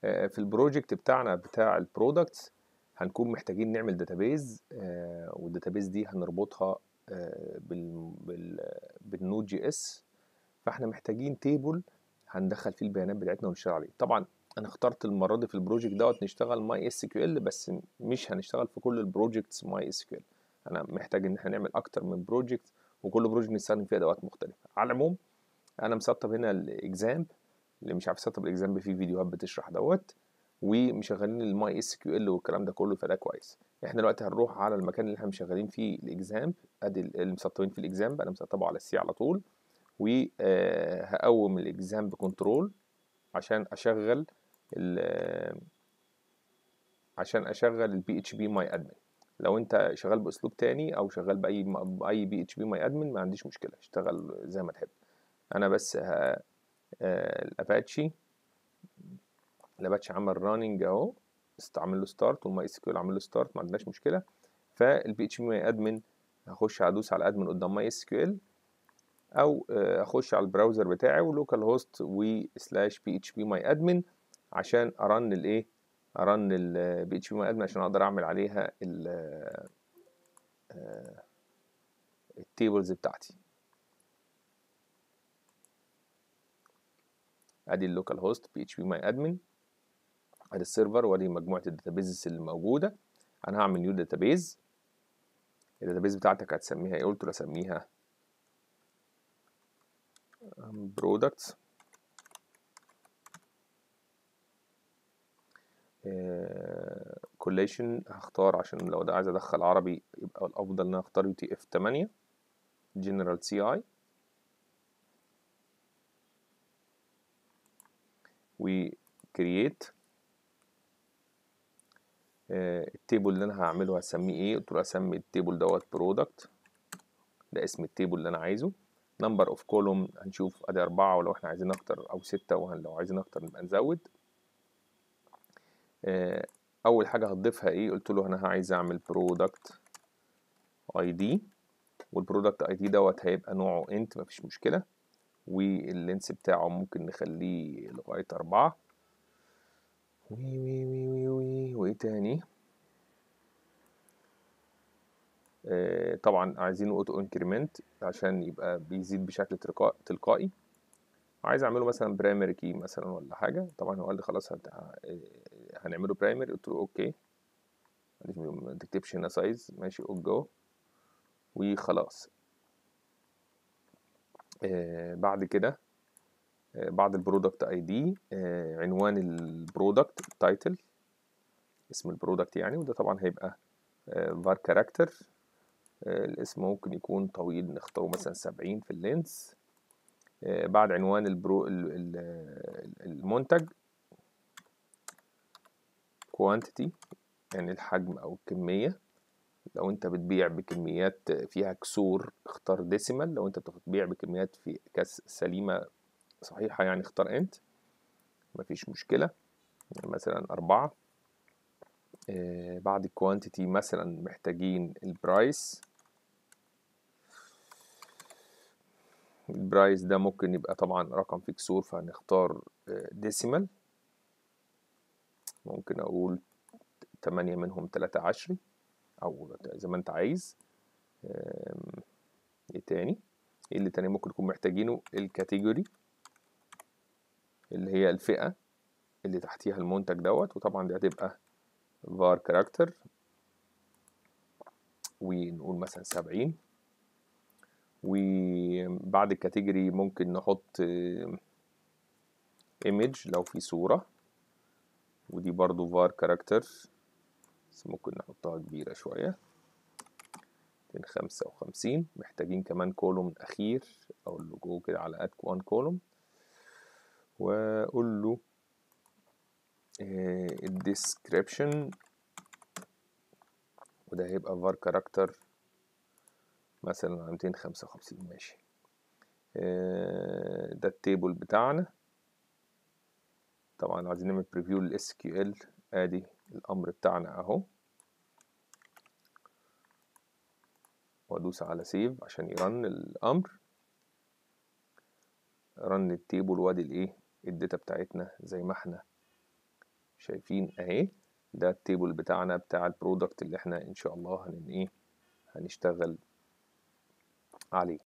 آه، في البروجكت بتاعنا بتاع البرودكتس هنكون محتاجين نعمل داتابيز والداتابيز دي هنربطها آه، بال بال بالنود جي اس فاحنا محتاجين تيبل هندخل فيه البيانات بتاعتنا ونشتغل عليه طبعا انا اخترت المره دي في البروجكت دوت نشتغل ماي اس كيو ال بس مش هنشتغل في كل البروجكتس ماي اس كيو ال انا محتاج ان احنا نعمل اكتر من بروجكت وكل بروجكت نستخدم فيه ادوات مختلفه على العموم انا مسطب هنا الاكزامب اللي مش عارف يسطب الاكزامب في فيديوهات بتشرح دوت ومشغلين الماي اس كيو ال والكلام ده كله فده كويس احنا دلوقتي هنروح على المكان اللي احنا مشغلين فيه الاكزامب ادي اللي مسطبين فيه الاكزامب انا مسطبه على السي على طول وهقوم الاكزامب كنترول عشان اشغل ال عشان اشغل البي اتش بي ماي ادمن لو انت شغال باسلوب تاني او شغال باي باي بي اتش بي ماي ادمن ما عنديش مشكله اشتغل زي ما تحب انا بس ه... الاباتشي الاباتشي عمل راننج اهو استعمل له ستارت والماي اس كيو عمل له ستارت ما عندناش مشكله فالبي اتش بي ماي ادمن هخش هدوس على ادمن قدام ماي اس كيو ال او اخش على البراوزر بتاعي ولوكال هوست وسلاش بي اتش بي ماي ادمن عشان ارن الايه ارن البي اتش بي ماي ادمن عشان اقدر اعمل عليها التيبلز بتاعتي ادي اللوكال هوست بي اتش بي ماي ادمن ادي السيرفر وادي مجموعه الداتابيزز اللي موجوده انا هعمل نيو داتابيز الداتابيز بتاعتك هتسميها ايه قلت له اسميها products كوليشن هختار عشان لو ده عايز ادخل عربي يبقى الافضل ان انا اختار يو تي اف 8 جنرال سي اي و create التيبل اللي انا هعمله هسميه ايه قلت له اسمي التيبل دوت برودكت ده اسم التيبل اللي انا عايزه نمبر اوف كولوم هنشوف ادي أربعة ولو احنا عايزين اكتر او ستة ولو عايزين اكتر نبقى نزود اول حاجة هضيفها ايه قلت له انا عايز اعمل برودكت اي دي والبرودكت اي دي دوت هيبقى نوعه انت مفيش مشكلة واللينس بتاعه ممكن نخليه لغاية أربعة وي وي وي وي وي وايه تاني آه طبعا عايزينه اوتو انكريمنت عشان يبقى بيزيد بشكل تلقائي عايز اعمله مثلا برايمري كي مثلا ولا حاجه طبعا هو قال لي خلاص هت... هنعمله برايمري قلت له اوكي ما تكتبش هنا سايز ماشي جو وخلاص آه بعد كده آه بعد البرودكت اي دي آه عنوان البرودكت التايتل اسم البرودكت يعني وده طبعا هيبقى var كاركتر الاسم ممكن يكون طويل نختاره مثلا سبعين في اللينس بعد عنوان البرو المنتج quantity يعني الحجم او الكمية لو انت بتبيع بكميات فيها كسور اختار ديسيمال لو انت بتبيع بكميات في كاس سليمة صحيحة يعني اختار انت مفيش مشكلة يعني مثلا أربعة آه بعد الكوانتيتي مثلا محتاجين البرايس البرايس ده ممكن يبقى طبعا رقم في كسور فهنختار ديسيمال ممكن اقول تمانية منهم تلاتة عشري او زي ما انت عايز ايه تاني ايه اللي تاني ممكن نكون محتاجينه الكاتيجوري اللي هي الفئة اللي تحتيها المنتج دوت وطبعا دي هتبقى var كاركتر ونقول مثلا سبعين وبعد الكاتيجوري ممكن نحط image لو في صورة ودي برضو var كاركتر بس ممكن نحطها كبيرة شوية ميتين خمسة وخمسين محتاجين كمان كولوم أخير أو اللوجو كده على add one كولوم وأقول له الديسكريبشن وده هيبقى var كاركتر مثلا على ميتين خمسة وخمسين ماشي ده التيبل بتاعنا طبعا عايزين نعمل بريفيو لل SQL ادي الامر بتاعنا اهو وادوس على سيف عشان يرن الامر رن التيبل وادي الايه الداتا بتاعتنا زي ما احنا شايفين اهي ده التيبل بتاعنا بتاع البرودكت اللي احنا ان شاء الله هن ايه هنشتغل عليه